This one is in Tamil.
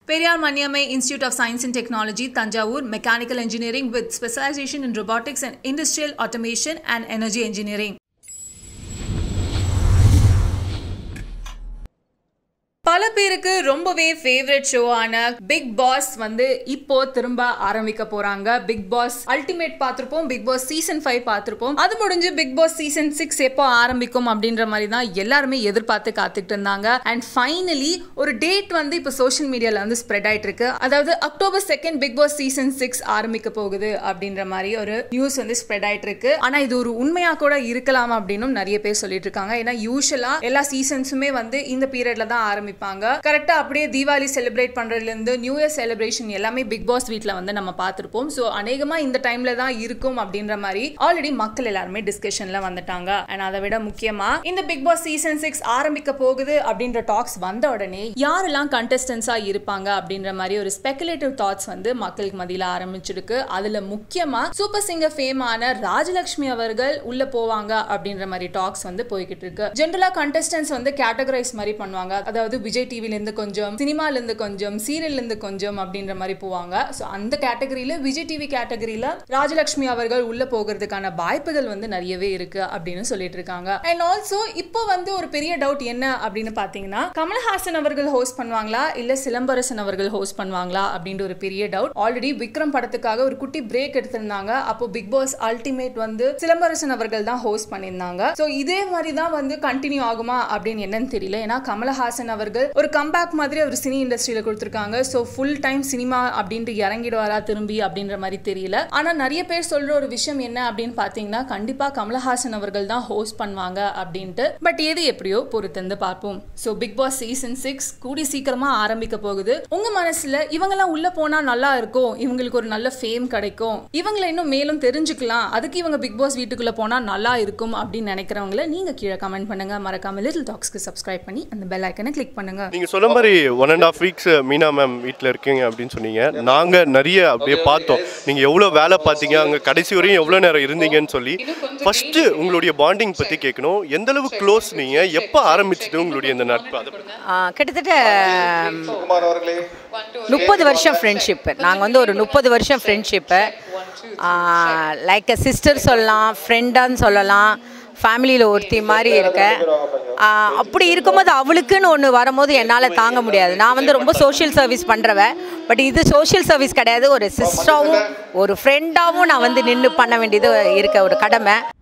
Periyar Maniamai Institute of Science and Technology, Tanjavur, Mechanical Engineering with specialization in robotics and industrial automation and energy engineering. பல பேருக்கு ரொம்பவே ஃபேவரட் ஷோவான பிக் பாஸ் வந்து இப்போ திரும்ப ஆரம்பிக்க போறாங்க பிக் பாஸ் அல்டிமேட் பார்த்திருப்போம் பிக் பாஸ் சீசன் ஃபைவ் பார்த்திருப்போம் அது முடிஞ்சு பிக் பாஸ் சீசன் சிக்ஸ் எப்போ ஆரம்பிக்கும் அப்படின்ற மாதிரி தான் எல்லாருமே எதிர்பார்த்து காத்துட்டு இருந்தாங்க அண்ட் ஃபைனலி ஒரு டேட் வந்து இப்போ சோஷியல் மீடியால வந்து ஸ்ப்ரெட் ஆயிட்டு இருக்கு அதாவது October second Bigg Boss season six ஆரம்பிக்க போகுது அப்படின்ற மாதிரி ஒரு நியூஸ் வந்து ஸ்ப்ரெட் ஆயிட்டு இருக்கு ஆனா இது ஒரு உண்மையா கூட இருக்கலாம் அப்படின்னும் நிறைய பேர் சொல்லிட்டு இருக்காங்க ஏன்னா யூஸ்வலா எல்லா சீசன்ஸுமே வந்து இந்த பீரியட்ல தான் ஆரம்பிப்பாங்க கரெக்டா அப்படியே தீபாவளி செலிப்ரேட் பண்றதுல இருந்து நியூ இயர் செலிப்ரேஷன் எல்லாமே பிக் பாஸ் வீட்ல வந்து நம்ம பார்த்திருப்போம் ஸோ அநேகமா இந்த டைம்ல தான் இருக்கும் அப்படின்ற மாதிரி ஆல்ரெடி மக்கள் எல்லாருமே டிஸ்கஷன்ல வந்துட்டாங்க அண்ட் அதை விட முக்கியமா இந்த பிக் பாஸ் சீசன் சிக்ஸ் ஆரம்பிக்க போகுது அப்படின்ற டாக்ஸ் வந்த உடனே யாரெல்லாம் கண்டஸ்டன்ஸா இருப்பாங்க அப்படின்ற மாதிரி ஒரு ஸ்பெகுலேட்டிவ் தாட்ஸ் வந்து மக்களுக்கு மத்தியில ஆரம்பிச்சிருக்கு அதுல முக்கியமா சூப்பர் சிங்கர் ஃபேமான ராஜலட்சுமி அவர்கள் உள்ள போவாங்க அப்படின்ற மாதிரி டாக்ஸ் வந்து போய்கிட்டு இருக்கு ஜென்ரலா கண்டஸ்டன்ஸ் வந்து கேட்டகரைஸ் மாதிரி பண்ணுவாங்க அதாவது விஜய் டிவில இருந்து கொஞ்சம் சினிமால இருந்து கொஞ்சம் சீரியல்ல இருந்து கொஞ்சம் அப்படின்ற மாதிரி போவாங்க ஸோ அந்த கேட்டகரியில விஜய் டிவி கேட்டகரியில ராஜலட்சுமி அவர்கள் உள்ள போகிறதுக்கான வாய்ப்புகள் வந்து நிறையவே இருக்கு அப்படின்னு சொல்லிட்டு இருக்காங்க அண்ட் ஆல்சோ இப்போ வந்து ஒரு பெரிய டவுட் என்ன அப்படின்னு பாத்தீங்கன்னா கமல்ஹாசன் அவர்கள் ஹோஸ்ட் பண்ணுவாங்களா இல்ல சிலம்பரசன் அவர்கள் ஹோஸ்ட் பண்ணுவாங்களா அப்படின்ற ஒரு பெரிய டவுட் ஆல்ரெடி விக்ரம் படத்துக்காக ஒரு குட்டி பிரேக் எடுத்திருந்தாங்க அப்போ பிக் பாஸ் அல்டிமேட் வந்து சிலம்பரசன் அவர்கள் தான் ஹோஸ்ட் பண்ணியிருந்தாங்க ஸோ இதே மாதிரி தான் வந்து கண்டினியூ ஆகுமா அப்படின்னு என்னன்னு தெரியல ஏன்னா கமலஹாசன் அவர்கள் ஒரு கம்பேக் மாதிரி அவர் சினி இண்டஸ்ட்ரியில கொடுத்துருக்காங்க ஸோ ஃபுல் டைம் சினிமா அப்படின்ட்டு இறங்கிடுவாரா திரும்பி அப்படின்ற மாதிரி தெரியல ஆனா நிறைய பேர் சொல்ற ஒரு விஷயம் என்ன அப்படின்னு பாத்தீங்கன்னா கண்டிப்பா கமலஹாசன் அவர்கள் தான் ஹோஸ்ட் பண்ணுவாங்க அப்படின்ட்டு பட் எது எப்படியோ பொறுத்திருந்து பார்ப்போம் so Bigg Boss season six கூடி சீக்கிரமா ஆரம்பிக்க போகுது உங்க மனசுல இவங்கெல்லாம் உள்ள போனா நல்லா இருக்கும் இவங்களுக்கு ஒரு நல்ல ஃபேம் கிடைக்கும் இவங்களை இன்னும் மேலும் தெரிஞ்சுக்கலாம் அதுக்கு இவங்க பிக் பாஸ் வீட்டுக்குள்ள போனா நல்லா இருக்கும் அப்படின்னு நினைக்கிறவங்கள நீங்க கீழே கமெண்ட் பண்ணுங்க மறக்காம லிட்டில் டாக்ஸ்க்கு சப்ஸ்கிரைப் பண்ணி அந்த பெல் ஐக்கனை கிளிக் பண்ணுங்க நீங்கள் சொன்ன மாதிரி one and half weeks Meena ma'am வீட்டில் இருக்கீங்க அப்படின்னு சொன்னீங்க நாங்கள் நிறைய அப்படியே பார்த்தோம் நீங்கள் எவ்வளோ வேலை பார்த்தீங்க அங்கே கடைசி வரையும் எவ்வளோ நேரம் இருந்தீங்கன்னு சொல்லி ஃபஸ்ட்டு உங்களுடைய பாண்டிங் பற்றி கேட்கணும் எந்த அளவு க்ளோஸ் நீங்கள் எப்போ ஆரம்பிச்சது உங்களுடைய இந்த நட்பு அதை பத்தி. ஆ, கிட்டத்தட்ட முப்பது வருஷம் ஃப்ரெண்ட்ஷிப்பு நாங்கள் வந்து ஒரு முப்பது வருஷம் ஃப்ரெண்ட்ஷிப்பு லைக் அ சிஸ்டர் சொல்லலாம் ஃப்ரெண்டான்னு சொல்லலாம் ஃபேமிலியில் ஒருத்தி மாதிரி இருக்கேன் ஆ, அப்படி இருக்கும்போது அவளுக்குன்னு ஒன்று வரும்போது என்னால் தாங்க முடியாது நான் வந்து ரொம்ப சோஷியல் சர்வீஸ் பண்ணுறவன் பட் இது சோஷியல் சர்வீஸ் கிடையாது ஒரு சிஸ்டராகவும் ஒரு ஃப்ரெண்டாகவும் நான் வந்து நின்று பண்ண வேண்டியது இருக்க ஒரு கடமை